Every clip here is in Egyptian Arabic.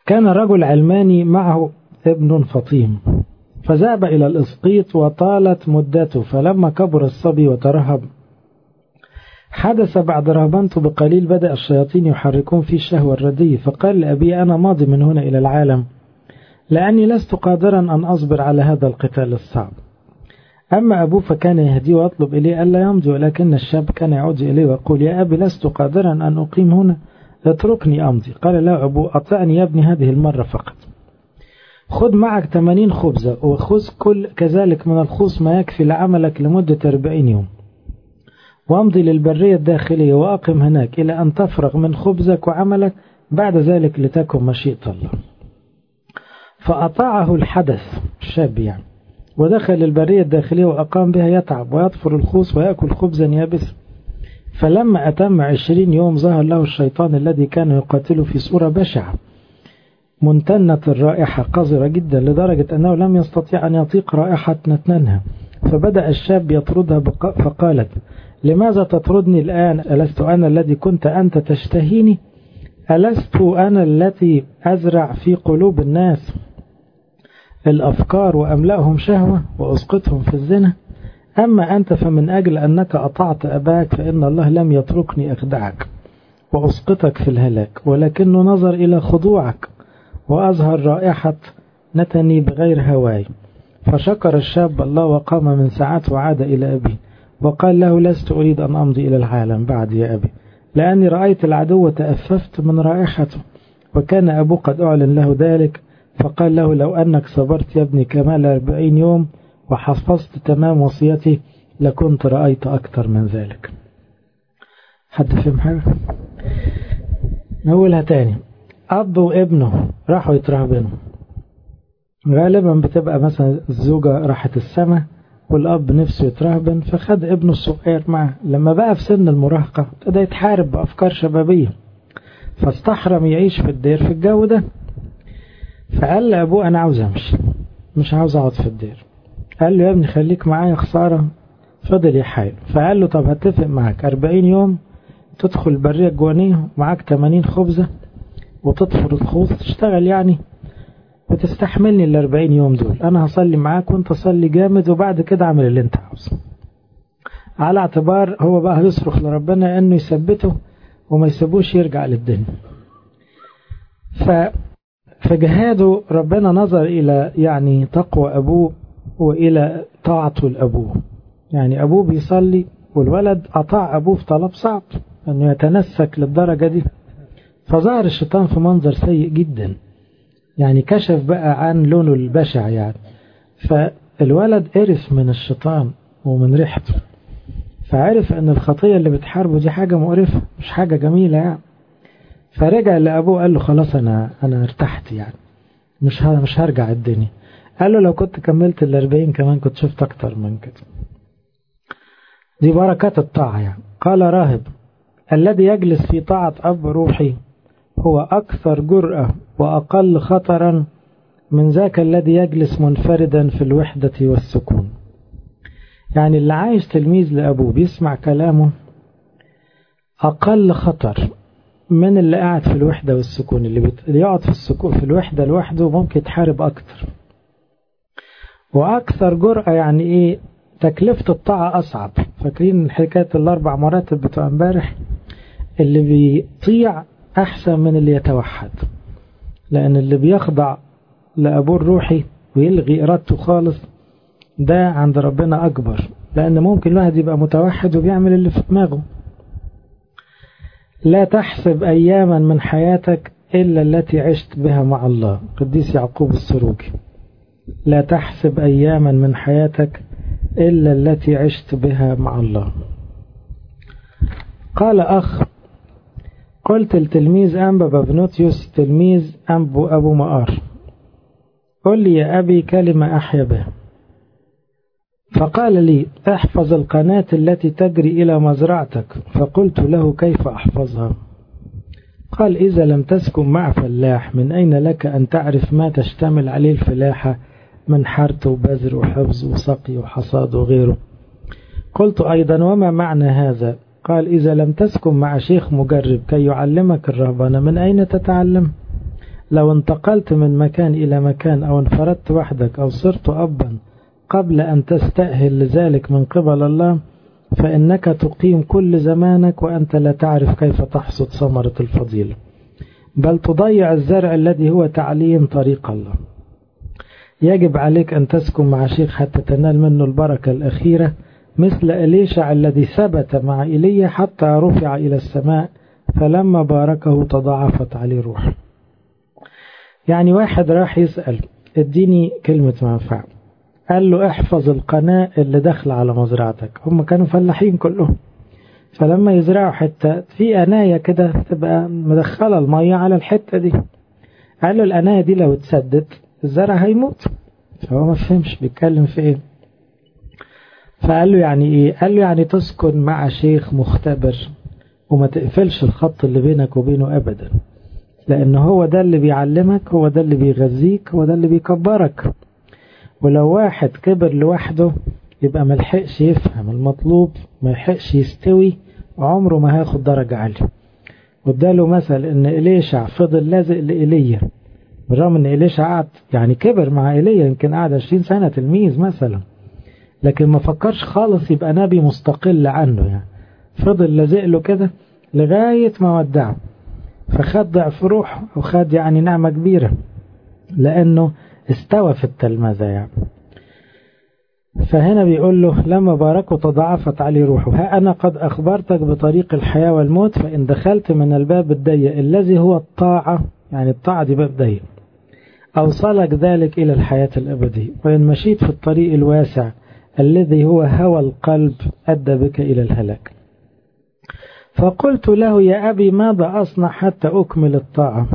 كان رجل علماني معه ابن فطيم فذهب إلى الإسقيط وطالت مدته فلما كبر الصبي وترهب حدث بعد رهبنته بقليل بدأ الشياطين يحركون في الشهوة الردية فقال لأبي أنا ماضي من هنا إلى العالم لأني لست قادرا أن أصبر على هذا القتال الصعب أما أبوه فكان يهدي ويطلب إليه ألا يمضي ولكن الشاب كان يعود إليه ويقول يا أبي لست قادرا أن أقيم هنا اتركني أمضي قال لا أبو أطعني يا ابني هذه المرة فقط خذ معك 80 خبزة وخذ كل كذلك من الخوص ما يكفي لعملك لمدة 40 يوم وامضي للبرية الداخلية وأقم هناك إلى أن تفرغ من خبزك وعملك بعد ذلك لتكن مشيئة الله فأطاعه الحدث الشاب يعني ودخل البرية الداخلية وأقام بها يتعب ويطفر الخوص ويأكل خبزا يابسا فلما أتم عشرين يوم ظهر له الشيطان الذي كان يقاتله في صورة بشعة منتنة الرائحة قذرة جدا لدرجة أنه لم يستطيع أن يطيق رائحة نتنها فبدأ الشاب يطردها فقالت لماذا تطردني الآن ألست أنا الذي كنت أنت تشتهيني ألست أنا التي أزرع في قلوب الناس الأفكار وأملأهم شهوة وأسقطهم في الزنا أما أنت فمن أجل أنك أطعت أباك فإن الله لم يتركني أخدعك وأسقطك في الهلاك ولكنه نظر إلى خضوعك وأظهر رائحة نتني بغير هواي فشكر الشاب الله وقام من ساعات وعاد إلى أبيه وقال له لست أريد أن أمضي إلى العالم بعد يا أبي لأني رأيت العدو تأففت من رائحته وكان أبوه قد أعلن له ذلك فقال له لو أنك صبرت يا ابني كمال أربعين يوم وحفظت تمام وصيتي لكنت رأيت أكثر من ذلك حد فهم حاجة نقولها تاني أب وابنه راحوا يترهبنوا غالبا بتبقى مثلا الزوجة راحت السماء والأب نفسه يترهبن فخد ابنه الصغير معه لما بقى في سن المراهقة ابتدى يتحارب بأفكار شبابية فاستحرم يعيش في الدير في الجو ده فقال لأبوه أنا عاوز أمشي مش عاوز أقعد في الدير قال له يا ابني خليك معايا خسارة فضل يحايل فقال له طب هتفق معاك 40 يوم تدخل البرية الجوانية ومعاك 80 خبزة وتطفر الخوص تشتغل يعني وتستحملني ال 40 يوم دول أنا هصلي معاك وأنت صلي جامد وبعد كده اعمل اللي أنت عاوزه على اعتبار هو بقى يصرخ لربنا إنه يثبته وما يسيبوش يرجع للدنيا ف فجهاده ربنا نظر إلى يعني تقوى أبوه وإلى طاعته لأبوه يعني أبوه بيصلي والولد أطاع أبوه في طلب صعب أنه يتنسك للدرجة دي فظهر الشيطان في منظر سيء جدا يعني كشف بقى عن لونه البشع يعني فالولد قرف من الشيطان ومن ريحته فعرف ان الخطية اللي بتحاربه دي حاجة مقرفة مش حاجة جميلة يعني فرجع لأبوه قال له خلاص أنا أنا ارتحت يعني مش مش هرجع الدنيا قال له لو كنت كملت الأربعين كمان كنت شفت أكتر من كده دي بركات الطاعة يعني قال راهب الذي يجلس في طاعة أب روحي هو أكثر جرأة وأقل خطرا من ذاك الذي يجلس منفردا في الوحدة والسكون يعني اللي عايش تلميذ لأبوه بيسمع كلامه أقل خطر من اللي قاعد في الوحدة والسكون اللي, بت... اللي يقعد في السكون في الوحدة لوحده ممكن يتحارب أكتر وأكثر جرأة يعني إيه تكلفة الطاعة أصعب فاكرين حكاية الأربع مراتب بتوع امبارح اللي بيطيع أحسن من اللي يتوحد لأن اللي بيخضع لأبوه الروحي ويلغي إرادته خالص ده عند ربنا أكبر لأن ممكن الواحد يبقى متوحد وبيعمل اللي في دماغه لا تحسب أياما من حياتك إلا التي عشت بها مع الله قديس يعقوب السروجي لا تحسب أياما من حياتك إلا التي عشت بها مع الله قال أخ قلت التلميذ أنبا بابنوتيوس تلميذ أنبو أبو مآر قل لي يا أبي كلمة أحيا بها فقال لي احفظ القناة التي تجري إلى مزرعتك فقلت له كيف أحفظها قال إذا لم تسكن مع فلاح من أين لك أن تعرف ما تشتمل عليه الفلاحة من حرث وبذر وحفظ وسقي وحصاد وغيره قلت أيضا وما معنى هذا قال إذا لم تسكن مع شيخ مجرب كي يعلمك الرهبنة من أين تتعلم لو انتقلت من مكان إلى مكان أو انفردت وحدك أو صرت أبا قبل أن تستأهل لذلك من قبل الله فإنك تقيم كل زمانك وأنت لا تعرف كيف تحصد ثمرة الفضيلة بل تضيع الزرع الذي هو تعليم طريق الله يجب عليك أن تسكن مع شيخ حتى تنال منه البركة الأخيرة مثل إليشع الذي ثبت مع إيليا حتى رفع إلى السماء فلما باركه تضاعفت عليه روح يعني واحد راح يسأل اديني كلمة منفعة قال له احفظ القناة اللي داخله على مزرعتك هم كانوا فلاحين كلهم فلما يزرعوا حتة في أناية كده تبقى مدخلة المية على الحتة دي قال له الأناية دي لو اتسدت الزرع هيموت فهو ما فهمش بيتكلم في ايه فقال له يعني ايه قال له يعني تسكن مع شيخ مختبر وما تقفلش الخط اللي بينك وبينه ابدا لان هو ده اللي بيعلمك هو ده اللي بيغذيك هو ده اللي بيكبرك ولو واحد كبر لوحده يبقى ملحقش يفهم المطلوب ملحقش يستوي عمره ما هياخد درجة عالية واداله مثل ان إليشع فضل لازق لإيليا بالرغم ان إليشع قعد يعني كبر مع إيليا يمكن قعد 20 سنة تلميذ مثلا لكن ما فكرش خالص يبقى نبي مستقل عنه يعني فضل لازق له كده لغاية ما ودعه فخد ضعف روحه وخد يعني نعمة كبيرة لأنه استوى في التلمذة يعني فهنا بيقول له لما باركوا تضاعفت عليه روحه ها أنا قد أخبرتك بطريق الحياة والموت فإن دخلت من الباب الضيق الذي هو الطاعة يعني الطاعة دي باب ضيق أوصلك ذلك إلى الحياة الأبدية وإن مشيت في الطريق الواسع الذي هو هوى القلب أدى بك إلى الهلاك فقلت له يا أبي ماذا أصنع حتى أكمل الطاعة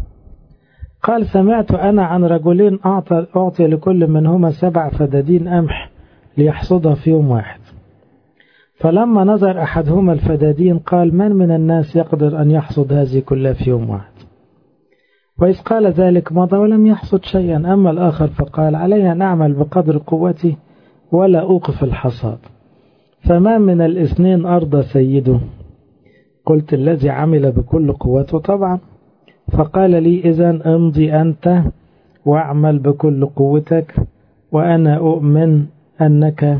قال سمعت أنا عن رجلين أعطى, أعطي لكل منهما سبع فدادين قمح ليحصدها في يوم واحد فلما نظر أحدهما الفدادين قال من من الناس يقدر أن يحصد هذه كلها في يوم واحد وإذ قال ذلك مضى ولم يحصد شيئا أما الآخر فقال علي أن أعمل بقدر قوتي ولا أوقف الحصاد فما من الاثنين أرضى سيده قلت الذي عمل بكل قوته طبعا فقال لي إذا امضي أنت واعمل بكل قوتك وأنا أؤمن أنك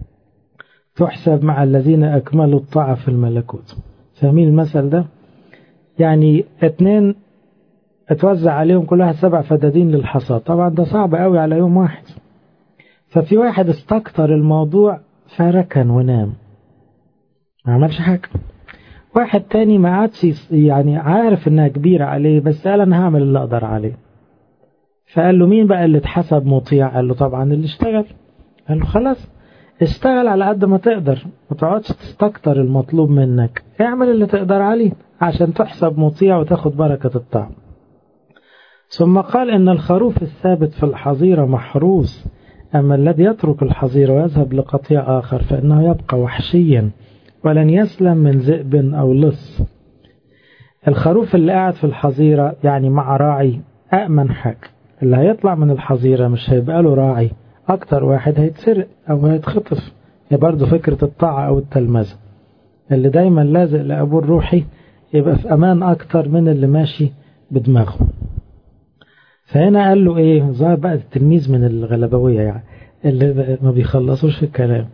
تحسب مع الذين أكملوا الطاعة في الملكوت فاهمين المثل ده يعني اتنين اتوزع عليهم كل واحد سبع فدادين للحصاد طبعا ده صعب قوي على يوم واحد ففي واحد استكتر الموضوع فركن ونام ما عملش حاجة واحد تاني ما عادش يعني عارف انها كبيرة عليه بس قال انا هعمل اللي اقدر عليه فقال له مين بقى اللي اتحسب مطيع قال له طبعا اللي اشتغل قال له خلاص اشتغل على قد ما تقدر ما تقعدش تستكتر المطلوب منك اعمل اللي تقدر عليه عشان تحسب مطيع وتاخد بركة الطعم ثم قال ان الخروف الثابت في الحظيرة محروس أما الذي يترك الحظيرة ويذهب لقطيع آخر فإنه يبقى وحشيا ولن يسلم من ذئب أو لص الخروف اللي قاعد في الحظيرة يعني مع راعي أأمن حاجة اللي هيطلع من الحظيرة مش هيبقى له راعي أكتر واحد هيتسرق أو هيتخطف هي برضه فكرة الطاعة أو التلمذة اللي دايما لازق لأبوه الروحي يبقى في أمان أكتر من اللي ماشي بدماغه فهنا قال له ايه ظهر بقى التلميذ من الغلبوية يعني اللي ما بيخلصوش في الكلام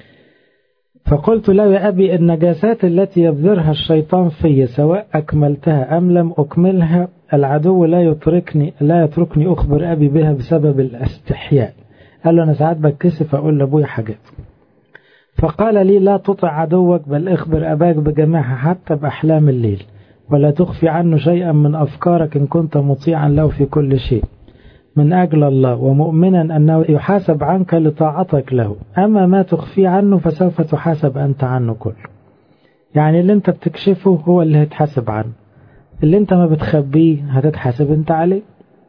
فقلت له يا أبي النجاسات التي يبذرها الشيطان في سواء أكملتها أم لم أكملها العدو لا يتركني لا يتركني أخبر أبي بها بسبب الاستحياء قال له أنا ساعات بتكسف أقول لأبويا حاجات فقال لي لا تطع عدوك بل اخبر أباك بجميعها حتى بأحلام الليل ولا تخفي عنه شيئا من أفكارك إن كنت مطيعا له في كل شيء من أجل الله ومؤمنا أنه يحاسب عنك لطاعتك له أما ما تخفي عنه فسوف تحاسب أنت عنه كله يعني اللي انت بتكشفه هو اللي هتحاسب عنه اللي انت ما بتخبيه هتتحاسب انت عليه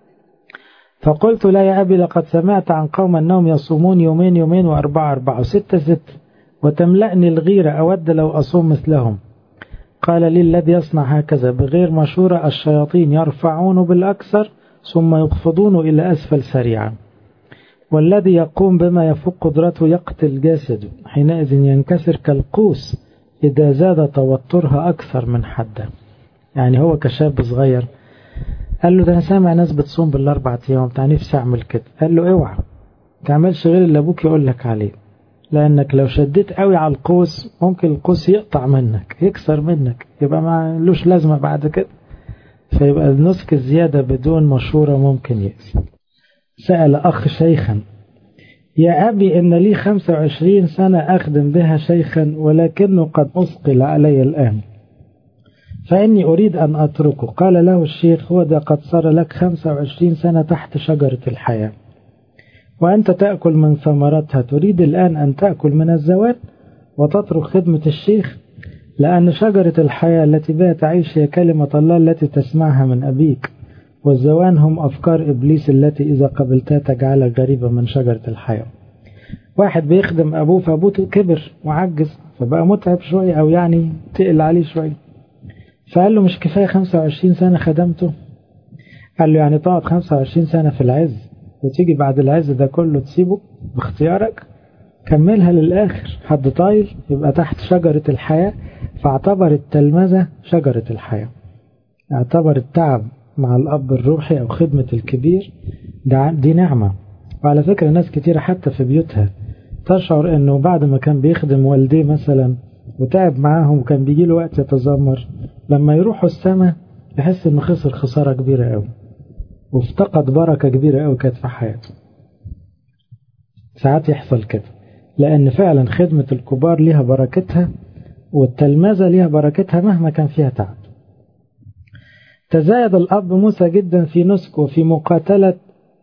فقلت لا يا أبي لقد سمعت عن قوم أنهم يصومون يومين يومين وأربعة أربعة وستة ستة وتملأني الغيرة أود لو أصوم مثلهم قال لي الذي يصنع هكذا بغير مشورة الشياطين يرفعون بالأكثر ثم يخفضون إلى أسفل سريعا والذي يقوم بما يفوق قدرته يقتل جسده حينئذ ينكسر كالقوس إذا زاد توترها أكثر من حده يعني هو كشاب صغير قال له ده أنا سامع ناس بتصوم بالأربع أيام بتاع نفسي أعمل كده قال له اوعى تعملش غير اللي أبوك يقول لك عليه لأنك لو شديت قوي على القوس ممكن القوس يقطع منك يكسر منك يبقى ما لوش لازمة بعد كده فيبقى النسك الزيادة بدون مشورة ممكن يأذي سأل أخ شيخا يا أبي إن لي 25 سنة أخدم بها شيخا ولكنه قد أثقل علي الآن فإني أريد أن أتركه قال له الشيخ هو ده قد صار لك 25 سنة تحت شجرة الحياة وأنت تأكل من ثمرتها تريد الآن أن تأكل من الزوال وتترك خدمة الشيخ لأن شجرة الحياة التي بها تعيش هي كلمة الله التي تسمعها من أبيك والزوان هم أفكار إبليس التي إذا قبلتها تجعلك غريبة من شجرة الحياة واحد بيخدم أبوه فأبوه كبر وعجز فبقى متعب شوية أو يعني تقل عليه شوية فقال له مش كفاية 25 سنة خدمته قال له يعني تقعد 25 سنة في العز وتيجي بعد العز ده كله تسيبه باختيارك كملها للآخر حد طايل يبقى تحت شجرة الحياة فاعتبر التلمذة شجرة الحياة اعتبر التعب مع الأب الروحي أو خدمة الكبير دي نعمة وعلى فكرة ناس كتيرة حتى في بيوتها تشعر أنه بعد ما كان بيخدم والديه مثلا وتعب معاهم وكان بيجي له وقت يتذمر لما يروحوا السماء يحس انه خسر خسارة كبيرة قوي وافتقد بركة كبيرة قوي كانت في حياته ساعات يحصل كده لأن فعلا خدمة الكبار ليها بركتها والتلمذة ليها بركتها مهما كان فيها تعب تزايد الأب موسى جدا في نسك وفي مقاتلة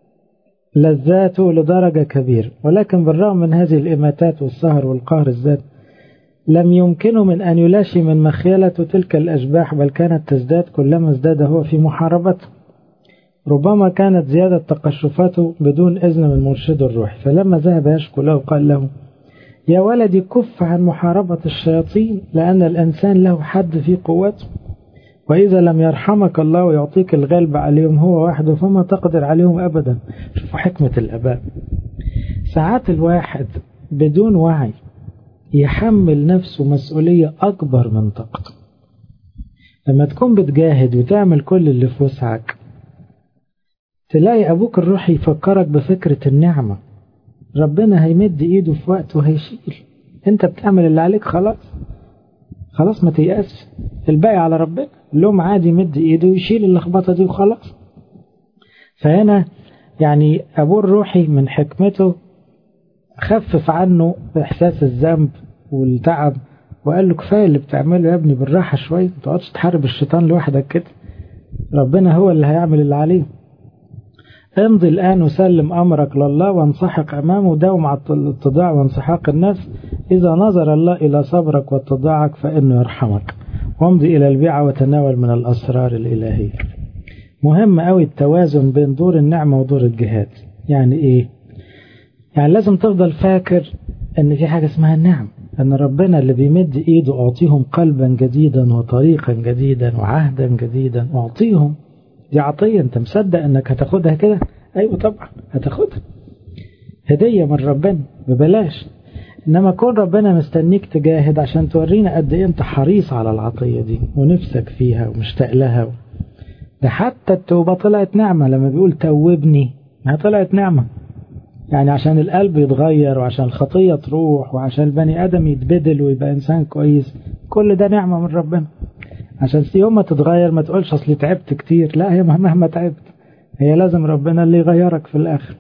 لذاته لدرجة كبيرة ولكن بالرغم من هذه الإماتات والسهر والقهر الذات لم يمكنه من أن يلاشي من مخيلته تلك الأشباح بل كانت تزداد كلما ازداد هو في محاربته ربما كانت زيادة تقشفاته بدون إذن من مرشده الروحي فلما ذهب يشكو له قال له يا ولدي كف عن محاربة الشياطين لأن الإنسان له حد في قوته وإذا لم يرحمك الله ويعطيك الغلب عليهم هو وحده فما تقدر عليهم أبدا شوفوا حكمة الأباء ساعات الواحد بدون وعي يحمل نفسه مسؤولية أكبر من طاقته لما تكون بتجاهد وتعمل كل اللي في وسعك تلاقي أبوك الروحي يفكرك بفكرة النعمة ربنا هيمد إيده في وقت وهيشيل أنت بتعمل اللي عليك خلاص خلاص ما تيأس الباقي على ربنا اللوم عادي يمد إيده ويشيل اللخبطة دي وخلاص فهنا يعني أبوه الروحي من حكمته خفف عنه إحساس الذنب والتعب وقال له كفاية اللي بتعمله يا ابني بالراحة شوية ما تقعدش تحارب الشيطان لوحدك كده ربنا هو اللي هيعمل اللي عليه امضي الآن وسلم أمرك لله وانسحق أمامه داوم على الاتضاع وانسحاق النفس إذا نظر الله إلى صبرك واتضاعك فإنه يرحمك وامضي إلى البيعة وتناول من الأسرار الإلهية مهم قوي التوازن بين دور النعمة ودور الجهاد يعني إيه يعني لازم تفضل فاكر ان في حاجة اسمها النعم ان ربنا اللي بيمد ايده اعطيهم قلبا جديدا وطريقا جديدا وعهدا جديدا اعطيهم دي عطية انت مصدق انك هتاخدها كده ايوه طبعا هتاخدها هدية من ربنا ببلاش انما كون ربنا مستنيك تجاهد عشان تورينا قد ايه انت حريص على العطية دي ونفسك فيها ومشتاق لها ده حتى التوبة طلعت نعمة لما بيقول توبني ما طلعت نعمة يعني عشان القلب يتغير وعشان الخطية تروح وعشان البني آدم يتبدل ويبقى إنسان كويس كل ده نعمة من ربنا عشان يوم ما تتغير ما تقولش أصلي تعبت كتير لا هي مهما تعبت هي لازم ربنا اللي يغيرك في الآخر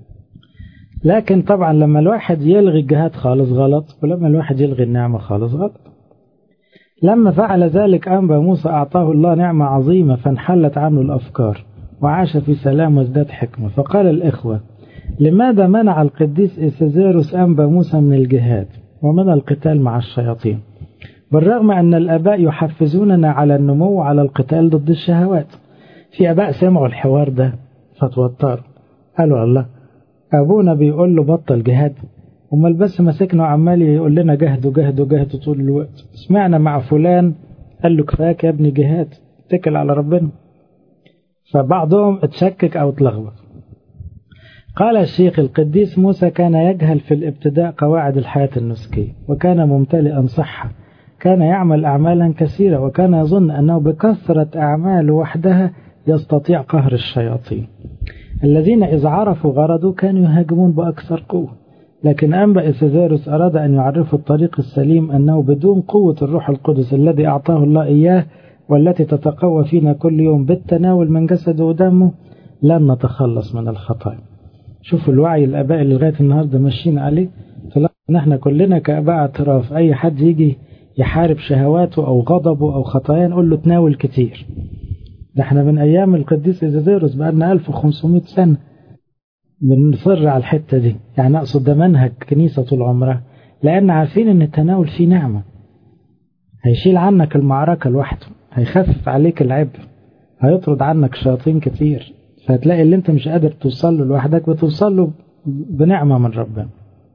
لكن طبعا لما الواحد يلغي الجهاد خالص غلط ولما الواحد يلغي النعمة خالص غلط لما فعل ذلك أنبا موسى أعطاه الله نعمة عظيمة فانحلت عنه الأفكار وعاش في سلام وازداد حكمة فقال الإخوة لماذا منع القديس إسازيروس أنبا موسى من الجهاد ومن القتال مع الشياطين بالرغم أن الأباء يحفزوننا على النمو على القتال ضد الشهوات في أباء سمعوا الحوار ده فتوتروا قالوا الله أبونا بيقول له بطل جهاد امال بس مسكنا وعمال يقول لنا جهدوا جهدوا جهدوا طول الوقت سمعنا مع فلان قال له كفاك يا ابني جهاد اتكل على ربنا فبعضهم اتشكك أو اتلخبط قال الشيخ القديس موسى كان يجهل في الابتداء قواعد الحياة النسكية وكان ممتلئا صحة كان يعمل أعمالا كثيرة وكان يظن أنه بكثرة أعماله وحدها يستطيع قهر الشياطين الذين إذا عرفوا غرضه كانوا يهاجمون بأكثر قوة لكن أنبأ إسيزيروس أراد أن يعرفوا الطريق السليم أنه بدون قوة الروح القدس الذي أعطاه الله إياه والتي تتقوى فينا كل يوم بالتناول من جسده ودمه لن نتخلص من الخطايا شوفوا الوعي الآباء اللي لغاية النهاردة ماشيين عليه نحن كلنا كآباء اعتراف أي حد يجي يحارب شهواته أو غضبه أو خطاياه نقول له تناول كتير ده احنا من أيام القديس إيزيديروس بقى لنا 1500 سنة بنصر على الحتة دي يعني أقصد ده منهج كنيسة طول عمرها لأن عارفين إن التناول فيه نعمة هيشيل عنك المعركة لوحده هيخفف عليك العبء هيطرد عنك شياطين كتير فهتلاقي اللي انت مش قادر توصل له لوحدك بتوصل له بنعمة من ربنا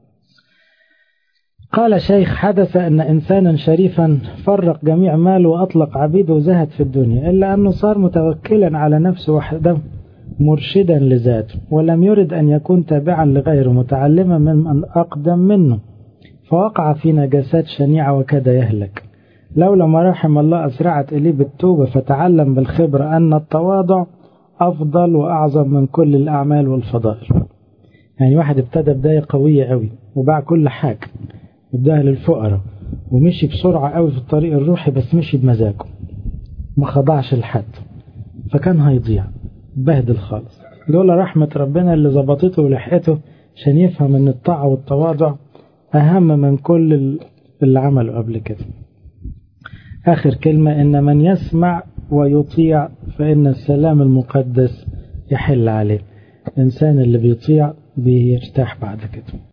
قال شيخ حدث أن إنسانا شريفا فرق جميع ماله وأطلق عبيده وزهد في الدنيا إلا أنه صار متوكلا على نفسه وحده مرشدا لذاته ولم يرد أن يكون تابعا لغيره متعلما ممن أقدم منه فوقع في نجاسات شنيعة وكاد يهلك لولا ما رحم الله أسرعت إليه بالتوبة فتعلم بالخبرة أن التواضع أفضل وأعظم من كل الأعمال والفضائل يعني واحد ابتدى بداية قوية قوي وباع كل حاجة واداها للفقراء ومشي بسرعة قوي في الطريق الروحي بس مشي بمزاجه ما خضعش لحد فكان هيضيع بهدل خالص لولا رحمة ربنا اللي ظبطته ولحقته عشان يفهم ان الطاعة والتواضع أهم من كل اللي عمله قبل كده آخر كلمة إن من يسمع ويطيع فإن السلام المقدس يحل عليه الإنسان اللي بيطيع بيرتاح بعد كده